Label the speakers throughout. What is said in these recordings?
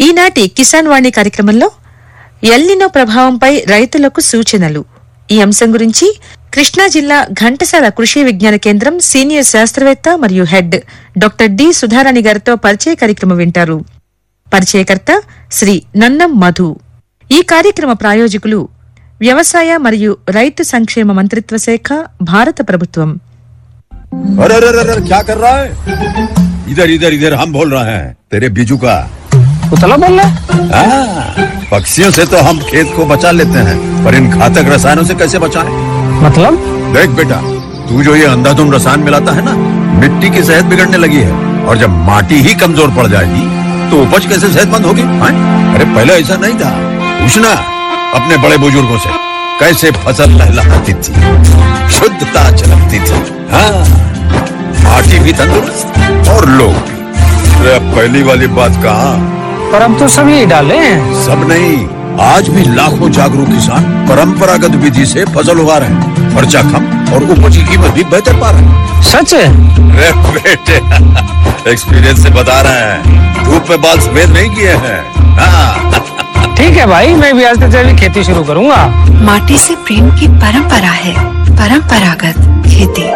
Speaker 1: ఈనాటి కిసాన్ వాణి కార్యక్రమంలో ఎల్నినో ప్రభావంపై రైతులకు సూచనలు ఈ అంశం గురించి కృష్ణా జిల్లా ఘంటసాల కృషి విజ్ఞాన కేంద్రం సీనియర్ శాస్త్రవేత్త మరియు హెడ్ డాక్టర్ డి సుధారాణి గారితో పరిచయ కార్యక్రమం వింటారు పరిచయకర్త శ్రీ నన్నం మధు ఈ కార్యక్రమ ప్రాయోజకులు వ్యవసాయ మరియు రైతు సంక్షేమ మంత్రిత్వ శాఖ భారత ప్రభుత్వం
Speaker 2: अरे अरे अरे अरे, क्या कर रहा है इधर इधर इधर हम बोल रहे हैं तेरे बीजू का
Speaker 3: उतला बोल रहा है
Speaker 2: हाँ, पक्षियों से तो हम खेत को बचा लेते हैं पर इन घातक रसायनों से कैसे बचाएं?
Speaker 3: मतलब
Speaker 2: देख बेटा तू जो ये अंधाधुंध रसायन मिलाता है ना मिट्टी की सेहत बिगड़ने लगी है और जब माटी ही कमजोर पड़ जाएगी तो उपज कैसे सेहतमंद होगी हाँ? अरे पहले ऐसा नहीं था पूछना अपने बड़े बुजुर्गों से कैसे फसल लहलहाती थी शुद्धता झलकती थी हाँ माटी भी तंदुरुस्त और लोग भी अरे अब पहली वाली बात कहा
Speaker 3: पर अब तो सब यही डाले हैं
Speaker 2: सब नहीं आज भी लाखों जागरूक किसान परंपरागत विधि से फसल उगा रहे हैं खर्चा कम और उपज की कीमत भी बेहतर पा रहे हैं
Speaker 3: सच है
Speaker 2: अरे बेटे एक्सपीरियंस से बता रहे हैं धूप में बाल सफेद नहीं किए हैं हाँ
Speaker 3: ठीक है भाई मैं भी आज से जैविक खेती शुरू करूंगा
Speaker 4: माटी से प्रेम की परंपरा है परंपरागत खेती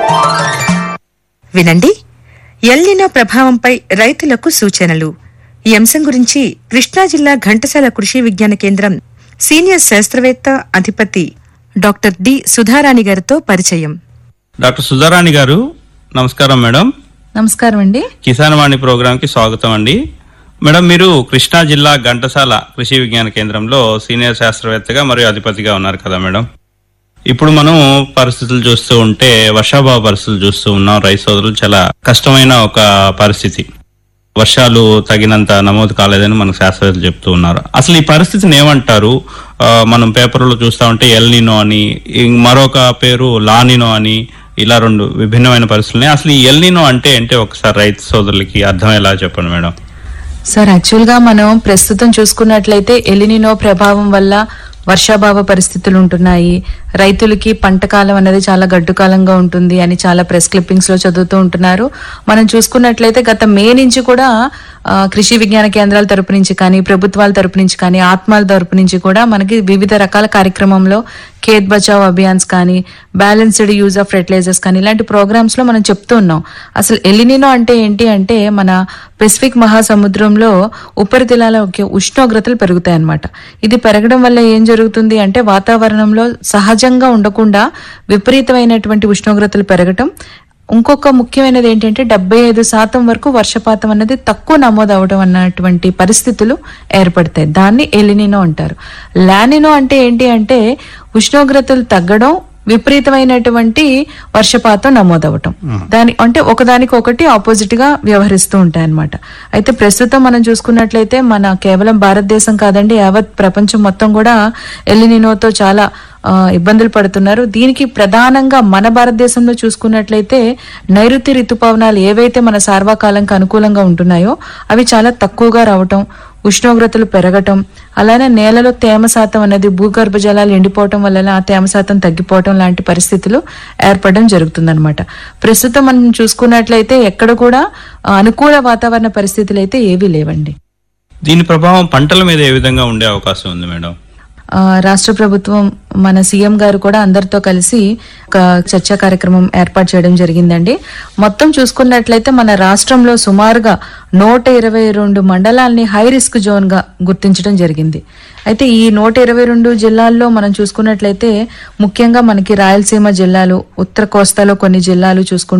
Speaker 1: వినండి ఎల్నినో ప్రభావంపై రైతులకు సూచనలు ఈ అంశం గురించి కృష్ణా జిల్లా ఘంటసాల కృషి విజ్ఞాన కేంద్రం సీనియర్ శాస్త్రవేత్త అధిపతి డాక్టర్ డి సుధారాణి గారితో పరిచయం
Speaker 5: డాక్టర్ సుధారాణి గారు నమస్కారం మేడం
Speaker 6: నమస్కారం అండి
Speaker 5: కిసాన్ వాణి ప్రోగ్రామ్ కి స్వాగతం అండి మేడం మీరు కృష్ణా జిల్లా ఘంటసాల కృషి విజ్ఞాన కేంద్రంలో సీనియర్ శాస్త్రవేత్తగా మరియు అధిపతిగా ఉన్నారు కదా మేడం ఇప్పుడు మనం పరిస్థితులు చూస్తూ ఉంటే వర్షాభావ పరిస్థితులు చూస్తూ ఉన్నాం రైతు సోదరులు చాలా కష్టమైన ఒక పరిస్థితి వర్షాలు తగినంత నమోదు కాలేదని మనకు శాస్త్రవేత్తలు చెప్తూ ఉన్నారు అసలు ఈ పరిస్థితిని ఏమంటారు ఆ, మనం పేపర్లో చూస్తా ఉంటే ఎల్నినో అని ఇం- మరొక పేరు లానినో అని ఇలా రెండు విభిన్నమైన పరిస్థితులు ఉన్నాయి. అసలు ఈ ఎల్నినో అంటే ఏంటి ఒకసారి రైతు సోదరులకి అర్థమయ్యేలా చెప్పండి మేడం
Speaker 6: సార్ యాక్చువల్ గా మనం ప్రస్తుతం చూసుకున్నట్లయితే ఎలినినో ప్రభావం వల్ల వర్షాభావ పరిస్థితులు ఉంటున్నాయి రైతులకి పంట కాలం అనేది చాలా గడ్డు కాలంగా ఉంటుంది అని చాలా ప్రెస్ క్లిప్పింగ్స్ లో చదువుతూ ఉంటున్నారు మనం చూసుకున్నట్లయితే గత మే నుంచి కూడా ఆ, కృషి విజ్ఞాన కేంద్రాల తరపు నుంచి కానీ ప్రభుత్వాల తరపు నుంచి కానీ ఆత్మాల తరపు నుంచి కూడా మనకి వివిధ రకాల కార్యక్రమంలో ఖేత్ బచావ్ అభియాన్స్ కానీ బ్యాలెన్స్డ్ యూజ్ ఆఫ్ ఫెర్టిలైజర్స్ కానీ ఇలాంటి ప్రోగ్రామ్స్ లో మనం చెప్తూ ఉన్నాం అసలు ఎలినినో అంటే ఏంటి అంటే మన పెసిఫిక్ మహాసముద్రంలో ఉపరితలాల ఉష్ణోగ్రతలు పెరుగుతాయి అన్నమాట ఇది పెరగడం వల్ల ఏం జరుగుతుంది అంటే వాతావరణంలో సహజంగా ఉండకుండా విపరీతమైనటువంటి ఉష్ణోగ్రతలు పెరగటం ఇంకొక ముఖ్యమైనది ఏంటంటే డెబ్బై ఐదు శాతం వరకు వర్షపాతం అన్నది తక్కువ నమోదు అవడం అన్నటువంటి పరిస్థితులు ఏర్పడతాయి దాన్ని ఎలినినో అంటారు లానినో అంటే ఏంటి అంటే ఉష్ణోగ్రతలు తగ్గడం విపరీతమైనటువంటి వర్షపాతం నమోదవటం దాని అంటే ఒకదానికి ఒకటి ఆపోజిట్ గా వ్యవహరిస్తూ ఉంటాయి అన్నమాట అయితే ప్రస్తుతం మనం చూసుకున్నట్లయితే మన కేవలం భారతదేశం కాదండి యావత్ ప్రపంచం మొత్తం కూడా ఎల్లినినోతో చాలా ఆ, ఇబ్బందులు పడుతున్నారు దీనికి ప్రధానంగా మన భారతదేశంలో చూసుకున్నట్లయితే నైరుతి ఋతుపవనాలు ఏవైతే మన సార్వకాలంకి అనుకూలంగా ఉంటున్నాయో అవి చాలా తక్కువగా రావటం ఉష్ణోగ్రతలు పెరగటం అలానే నేలలో తేమ శాతం అనేది భూగర్భ జలాలు ఎండిపోవటం వల్ల ఆ తేమ శాతం తగ్గిపోవటం లాంటి పరిస్థితులు ఏర్పడడం జరుగుతుందన్నమాట ప్రస్తుతం మనం చూసుకున్నట్లయితే ఎక్కడ కూడా ఆ, అనుకూల వాతావరణ పరిస్థితులు అయితే ఏవీ లేవండి
Speaker 5: దీని ప్రభావం పంటల మీద ఏ విధంగా ఉండే అవకాశం ఉంది మేడం
Speaker 6: ఆ, రాష్ట్ర ప్రభుత్వం మన సీఎం గారు కూడా అందరితో కలిసి ఒక చర్చా కార్యక్రమం ఏర్పాటు చేయడం జరిగిందండి మొత్తం చూసుకున్నట్లయితే మన రాష్ట్రంలో సుమారుగా నూట ఇరవై రెండు మండలాల్ని హై రిస్క్ జోన్ గా గుర్తించడం జరిగింది అయితే ఈ నూట ఇరవై రెండు జిల్లాల్లో మనం చూసుకున్నట్లయితే ముఖ్యంగా మనకి రాయలసీమ జిల్లాలు ఉత్తర కోస్తాలో కొన్ని జిల్లాలు చూసుకుంటే